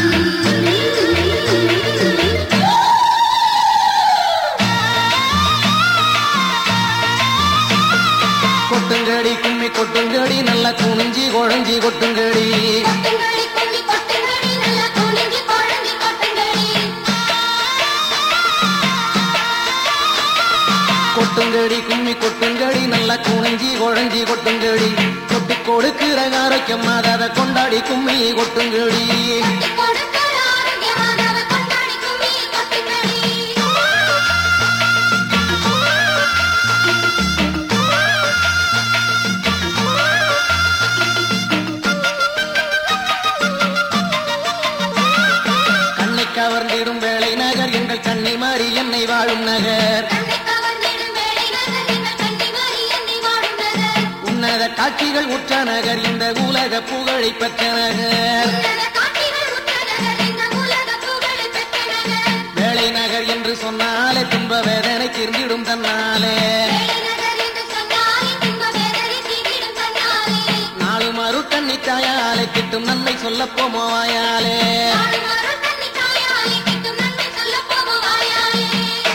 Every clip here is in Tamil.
கொட்டுங்கடி கும்மி கொட்டுங்கடி நல்ல குனிஞ்சி குழஞ்சி கொட்டுங்கடி கொட்டுங்கடி கும்மி கொட்டுங்கடி நல்லா குனிஞ்சு குழஞ்சு கொட்டுங்கடி கொட்டுங்கடி கும்மி கொட்டுங்கடி நல்ல குனிஞ்சி குழஞ்சி கொட்டுங்கடி கொட்டி கொடுக்கிற ஆரோக்கியம் அதை கொண்டாடி கும்மி கொட்டுங்கடி கொட்டி கொடுக்கிற ஆரோக்கியமானவ கொண்டாடி கும்மி கொட்டுங்கடி கண்ணை கவர்ந்திடும் வேளை நகர் எங்கள் கண்ணை மாறி என்னை வாழும் நகர் கண்ணை கவர்ந்திடும் வேளை நகர் எங்கள் கண்ணி மாறி என்னை வாழும் நகர் உன்னத காட்சிகள் உற்ற நகர் இந்த உலக புகழை பெற்ற நகர் உன்னத காட்சிகள் உற்ற நகர் இந்த உலக புகழை பெற்ற நகர் வேளை நகர் என்று சொன்னாலே துன்ப வேதனை தீர்ந்திடும் தன்னாலே வேளை நகர் என்று சொன்னாலே துன்ப வேதனை தீர்ந்திடும் தன்னாலே நாலு மறு கண்ணி தாயாலே கிட்டும் நன்மை சொல்ல போமோ வாயாலே நாடும் ஒரு கண்ணி தாயாலே கிட்டும் நன்மை சொல்லப் போவோம் வாயாலே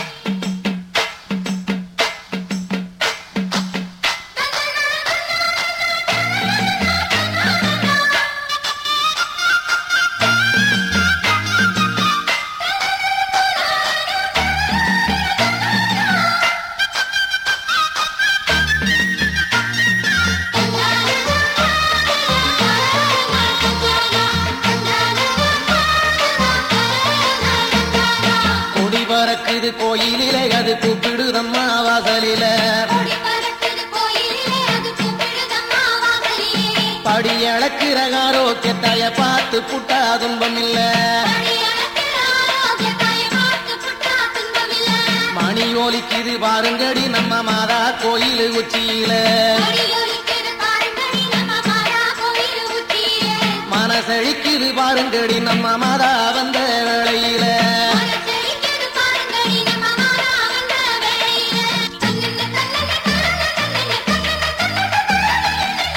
கொடி பறக்குது கோயிலிலே அது கூப்பிடுதம்மா வாசலில கொடி பறக்குது கோயிலிலே அது கூப்பிடுதம்மா வாசலிலே படி அளக்கிற ஆரோக்கியத்தாய பார்த்து புட்டா துன்பம் இல்ல படி அளக்கிற ஆரோக்கியத்தாய பார்த்து புட்டா துன்பமில்ல மணி ஒலிக்குது பாருங்கடி நம்ம மாதா கோயில் உச்சியில கொடி ஒலிக்குது பாருங்கடி நம்ம மாதா கோயில் உச்சியிலே மனசழிக்குது பாருங்கடி நம்ம மாதா வந்த வேளையில மனசெழிக்குது பாருங்கடி நம்ம மாதா வந்த வேளையிலே தன்னன்ன தன்னன்ன தன்னன்ன தன்னன்ன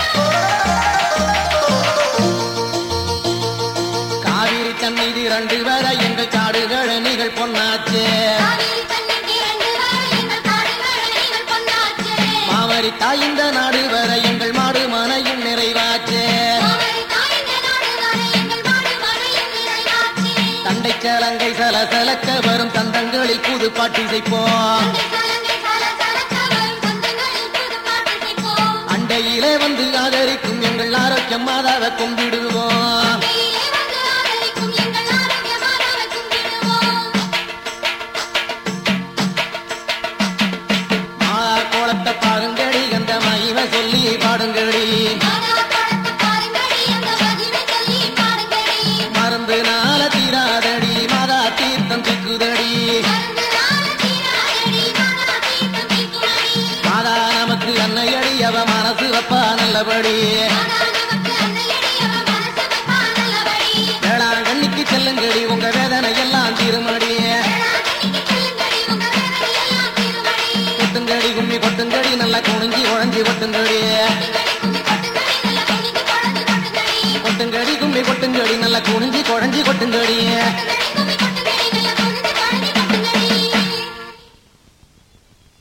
காவிரி தண்ணீர் இரண்டு வர எங்கள் காடுகள் நிகழ் பொன்னாச்சே காவிரி தண்ணீர் இரண்டு வரை எங்கள் காடுகள் நீங்கள் பொன்னாச்சே மாவரி தாய்ந்த நாடு வர எங்கள் மாடு மனையும் நிறைவாச்சே காவிரி தாய்ந்த நாடு வரை எங்கள் மாடு மழையும் நிறைவாச்சே தண்டை சலங்கை சல சலக்க வரும் தந்தங்களில் புது பாட்டிசைப்போம் தந்தை சலங்கை சல சலக்க வரும் சொந்தங்களில் புது பாட்டு கேட்போம் அண்டையிலே வந்து ஆதரிக்கும் எங்கள் ஆரோக்கியம் மாதாவை கும்பிடுவோம் கையிலே வந்து ஆதரிக்கும் எங்கள் ஆரோக்கிய மாதாவை கும்பிடுவோம் மாதா கோலத்தை பாருங்கடி அந்த மகிமை சொல்லி பாடுங்கடி மாதா படத்தை பாருங்கடி அந்த மகிமை சொல்லி பாடுங்கடி மருந்து நாள தீராதடி மாதா தீர்த்தம் சிக்குதடி மருந்து நாள தீராதடி மாதா தீர்த்தம் தீர்க்குமடி மாதா நமக்கு அன்னையடி அவ மனசு வைப்பா நல்லபடி மாதா நமக்கு அன்னையடி அவ மனசு வைப்பா நல்லபடி வேளாங்கண்ணிக்கு செல்லுங்கடி உங்க வேதனை எல்லாம் தீருமடி வேளாங்கண்ணிக்கு செல்லுங்கடி உங்க வேதனை எல்லாம் தீருமடி கொட்டுங்கடி கும்மி கொட்டுங்கடி நல்லா குனிஞ்சி உழஞ்சி கொட்டுங்கடி கொட்டுங்கடி கும்மி கொட்டுங்கடி நல்லா குனிஞ்சு குழஞ்சு கொட்டுங்கடி கொட்டுங்கடி கும்மி கொட்டுங்கடி கொட்டுங்கடி கும்மி